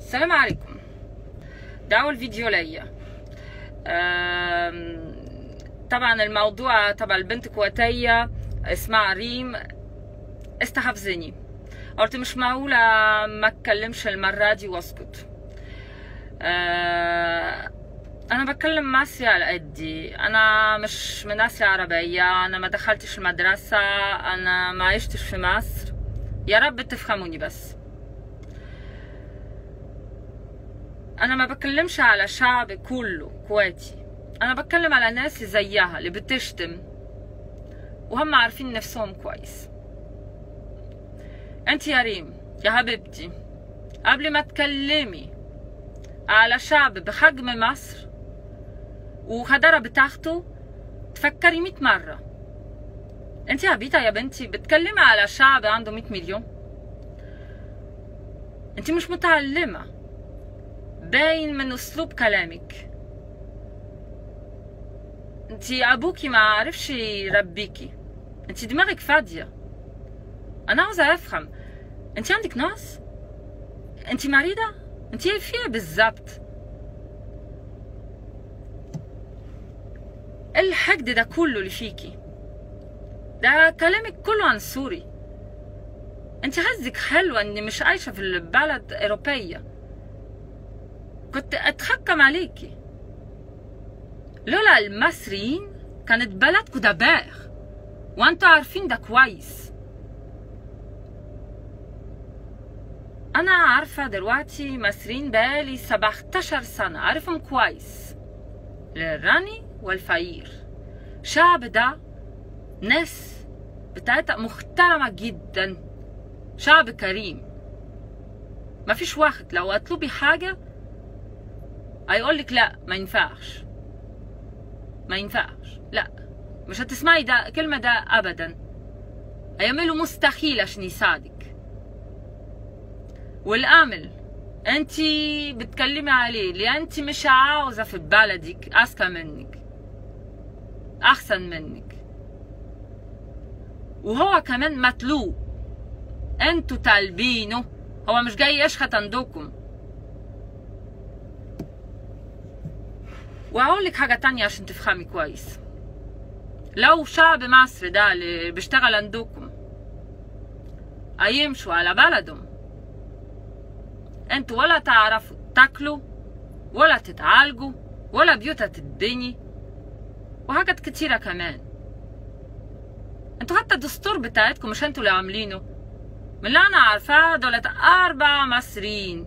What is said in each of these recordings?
السلام عليكم دعوا الفيديو ليا آم، طبعا الموضوع تبع البنت كويتية اسمها ريم استحفزني قلت مش معقولة ما اتكلمش المرة دي واسكت آه، انا بتكلم مصري على قدي انا مش من اسيا عربية انا ما دخلتش المدرسة انا ما عشتش في مصر يا رب تفهموني بس انا ما بتكلمش على شعب كله كويتي انا بتكلم على ناس زيها اللي بتشتم وهم عارفين نفسهم كويس انت يا ريم يا حبيبتي قبل ما تكلمي على شعب بحجم مصر وخضرة بتاعته تفكري مئة مرة انت يا بيتا يا بنتي بتكلمي على شعب عنده مئة مليون انت مش متعلمة باين من اسلوب كلامك انت ابوكي ما عرفش يربيكي انت دماغك فاضية انا عاوزة افهم انت عندك ناس انت مريضة انت ايه فيها بالظبط إيه الحقد ده كله اللي فيكي ده كلامك كله عن سوري انت حظك حلوة اني مش عايشة في البلد اوروبية كنت اتحكم عليكي لولا المصريين كانت بلدكم دباغ وانتوا عارفين ده كويس انا عارفة دلوقتي مصريين بقالي 17 سنة عارفهم كويس الراني والفقير شعب ده ناس بتاعتها محترمة جدا شعب كريم مفيش واحد لو اطلبي حاجة هيقولك لا ما ينفعش ما ينفعش لا مش هتسمعي ده كلمة ده أبدا هيعملوا مستحيل عشان يساعدك والأمل انتي بتكلمي عليه اللي انتي مش عاوزة في بلدك أذكى منك أحسن منك وهو كمان مطلوب انتوا طالبينه هو مش جاي يشخط عندكم وهقول لك حاجة تانية عشان تفهمي كويس لو شعب مصر ده اللي بيشتغل عندكم هيمشوا على بلدهم انتوا ولا تعرفوا تاكلوا ولا تتعالجوا ولا بيوتها تتبني وحاجات كتيرة كمان انتوا حتى الدستور بتاعتكم مش انتوا اللي عاملينه من اللي انا عارفاه دولت اربع مصريين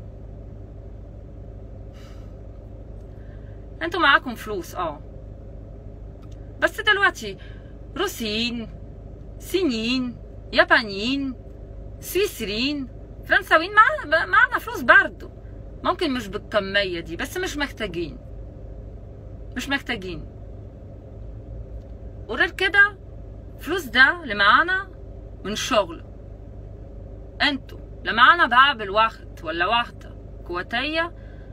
انتوا معاكم فلوس اه بس دلوقتي روسيين صينيين يابانيين سويسريين فرنساويين معانا معانا فلوس برضو ممكن مش بالكمية دي بس مش محتاجين مش محتاجين وغير كده فلوس ده اللي معانا من شغل انتوا لا معانا بقى واحد ولا واحدة كويتية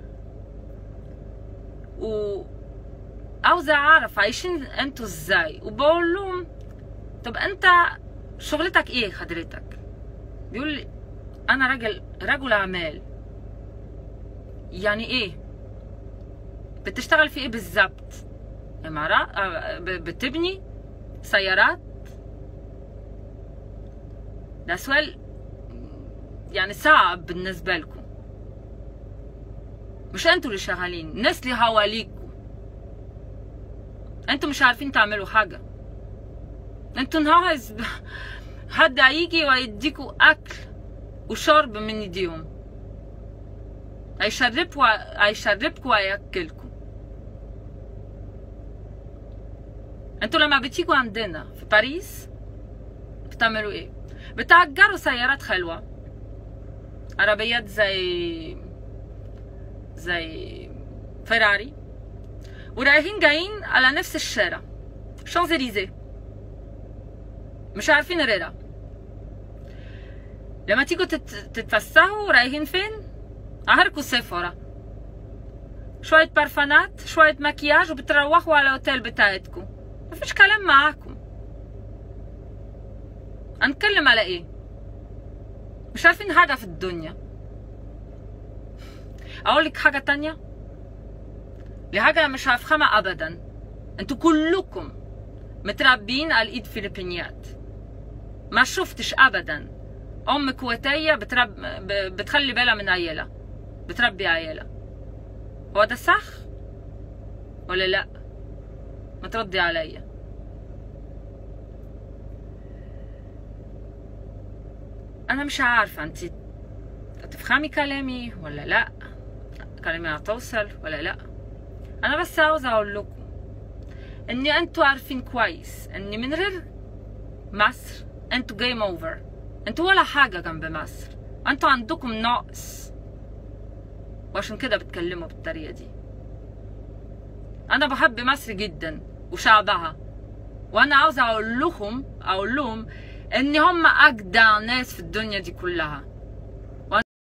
و عاوزة أعرف عايشين انتوا ازاي وبقول لهم طب انت شغلتك ايه حضرتك بيقول لي انا راجل رجل اعمال يعني ايه بتشتغل في ايه بالظبط امارات آه، ب- بتبني سيارات ده سؤال يعني صعب بالنسبة لكم مش انتوا اللي شغالين الناس اللي حواليكوا انتوا مش عارفين تعملوا حاجة انتوا نهايز حد هيجي ويديكوا اكل وشرب من ايديهم هيشربكوا هيشربكوا وياكلكوا انتوا لما بتيجوا عندنا في باريس بتعملوا ايه بتأجروا سيارات حلوة عربيات زي زي فيراري ورايحين جايين على نفس الشارع شانزليزيه مش عارفين غيرها لما تيجوا تت- تتفسحوا رايحين فين اهركوا سيفورا شوية برفانات شوية مكياج وبتروحوا على الأوتيل بتاعتكم مفيش كلام معاكم هنتكلم على ايه مش عارفين حاجة في الدنيا اقول لك حاجه تانية لحاجه مش هفهمها ابدا انتوا كلكم متربيين على ايد فلبينيات ما شفتش ابدا ام كويتيه بترب بتخلي بالها من عيالها بتربي عيالها هو ده صح ولا لا ما تردي عليا انا مش عارفه انت تفهمي كلامي ولا لا كلامي هتوصل ولا لا انا بس عاوزه اقول لكم اني انتوا عارفين كويس اني من غير مصر انتوا جيم اوفر انتوا ولا حاجه جنب مصر انتوا عندكم نقص وعشان كده بتكلموا بالطريقه دي انا بحب مصر جدا وشعبها وانا عاوزه اقول لهم اقول لهم ان هم اجدع ناس في الدنيا دي كلها